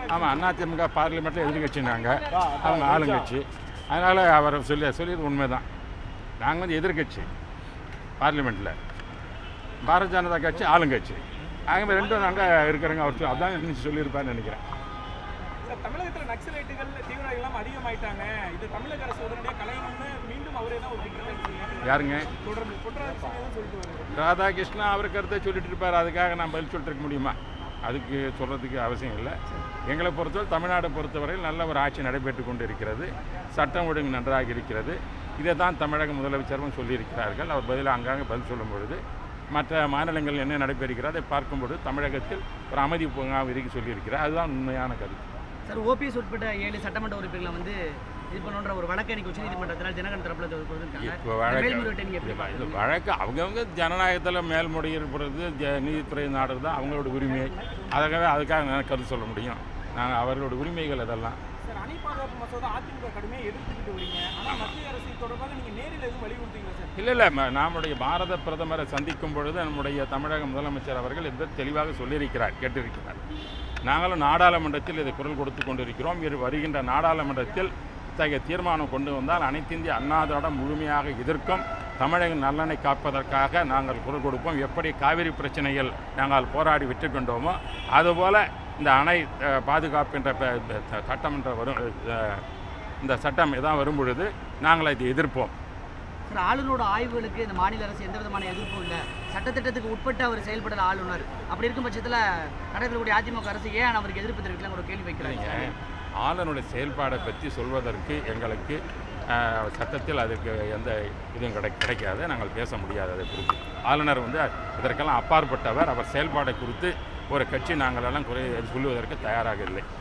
ஆமாம் அதிமுக பார்லிமெண்ட்டில் எதிர்கட்சினாங்க அவங்க ஆளுங்கட்சி அதனால் அவர் சொல்லி சொல்லியது உண்மைதான் நாங்கள் வந்து எதிர்கட்சி பார்லிமெண்ட்டில் பாரதிய ஜனதா கட்சி ஆளுங்கட்சி ஆகவே ரெண்டும் நாங்கள் இருக்கிறோங்க அவர் சொ- அதான் இருந்துச்சு சொல்லியிருப்பாருன்னு நினைக்கிறேன் சார் தமிழகத்துல நக்சலைட்டுகள் தீவிரவாதிகள் எல்லாம் அதிகமாயிட்டாங்க இது தமிழக அரசு உடனடியாக கலையணும்னு மீண்டும் அவரே தான் ஒரு குற்றச்சாட்டு யாருங்க தொடர்ந்து குற்றச்சாட்டு தான் சொல்லிட்டு வருவாரு ராதாகிருஷ்ணா அவர் கருத்தை சொல்லிட்டு இருப்பார் அதுக்காக நான் பதில் சொல்லிட்டு இருக்க முடியுமா அதுக்கு சொல்கிறதுக்கு அவசியம் இல்லை எங்களை பொறுத்தவரை தமிழ்நாடை பொறுத்தவரையில் நல்ல ஒரு ஆட்சி நடைபெற்று கொண்டு இருக்கிறது சட்டம் ஒழுங்கு நன்றாக இருக்கிறது இதை தான் தமிழக முதலமைச்சரும் சொல்லியிருக்கிறார்கள் அவர் பதிலாக அங்கங்கே பதில் சொல்லும் பொழுது மற்ற மாநிலங்கள் என்ன நடைபெறுகிறதோ அதை பார்க்கும்போது தமிழகத்தில் ஒரு அமைதி பூங்கா விரிக்க சொல்லியிருக்கிறார் அதுதான் உண்மையான கருத்து சார் ஓபிஎஸ் உட்பட்ட ஏழு சட்டமன்ற உறுப்பினர்களை வந்து இது பண்ணுன்ற ஒரு வழக்கை இன்னைக்கு உச்சநீதிமன்றத்தில் ஜனகன் தரப்புல கொடுத்துருக்காங்க இப்போ இந்த வழக்கு மேல்முறையீட்டை நீங்க எப்படி இது பார்க்குறீங்க வழக்கு அவங்கவுங்க ஜனநாயகத்தில் மேல்முறையீடுறது ஜ நீதித்துறை நாடுறது அவங்களோட உரிமை அதுக்காக அதுக்காக நான் கருத்து சொல்ல முடியும் நாங்கள் அவர்களோட உரிமைகள் அதெல்லாம் சார் அணை பாதுகாப்பு மசோதா அதிமுக கடுமையாக எதிர்த்துக்கிட்டு வரீங்க ஆனா மத்திய அரசு தொடர்பாக நீங்க நேரில் எதுவும் வலியுறுத்தீங்களா சார் இல்லை இல்லை ம- நம்முடைய பாரத பிரதமரை சந்திக்கும் பொழுது நம்முடைய தமிழக முதலமைச்சர் அவர்கள் இதை தெளிவாக சொல்லியிருக்கிறார் கேட்டிருக்கிறார் நாங்களும் நாடாளுமன்றத்தில் இதை குரல் கொடுத்து கொண்டிருக்கிறோம் இது வருகின்ற நாடாளுமன்றத்தில் இத்தகைய தீர்மானம் கொண்டு வந்தால் அனைத்திந்திய அண்ணா திராவிடம் முழுமையாக எதிர்க்கும் தமிழக நலனை காப்பதற்காக நாங்கள் குரல் கொடுப்போம் எப்படி காவிரி பிரச்சனையில் நாங்கள் போராடி வெற்றி கொண்டோமோ அதுபோல் இந்த அணை அஹ், பாதுகாப்பு என்ற ப- ப- சட்டமன்ற வரும் அஹ், இந்த சட்டம் இதான் வரும் பொழுது நாங்கள் இதை எதிர்ப்போம் சார் ஆளுநரோட ஆய்வுகளுக்கு இந்த மாநில அரசு எந்த விதமான எதிர்ப்பும் இல்லை சட்டத்திட்டத்துக்கு உட்பட்டு அவர் செயல்படுற ஆளுநர் அப்படி இருக்கும் பட்சத்தில் நடக்கக்கூடிய அதிமுக அரசு ஏன் அவருக்கு எதிர்ப்பு தெரிவிக்கலாம் ஒரு கேள்வி வைக்கிறாங்க இல்லைங்க ஆளுநருடைய செயல்பாடை பற்றி சொல்வதற்கு எங்களுக்கு அஹ், சட்டத்தில் அதுக்கு எந்த இதுவும் கிடை கிடைக்காது நாங்கள் பேச முடியாது அதை குறித்து ஆளுநர் வந்து இதற்கெல்லாம் அப்பாற்பட்டவர் அவர் செயல்பாடை குறித்து ஒரு கட்சி நாங்கள் எல்லாம் குறை சொல்லுவதற்கு தயாராக இல்லை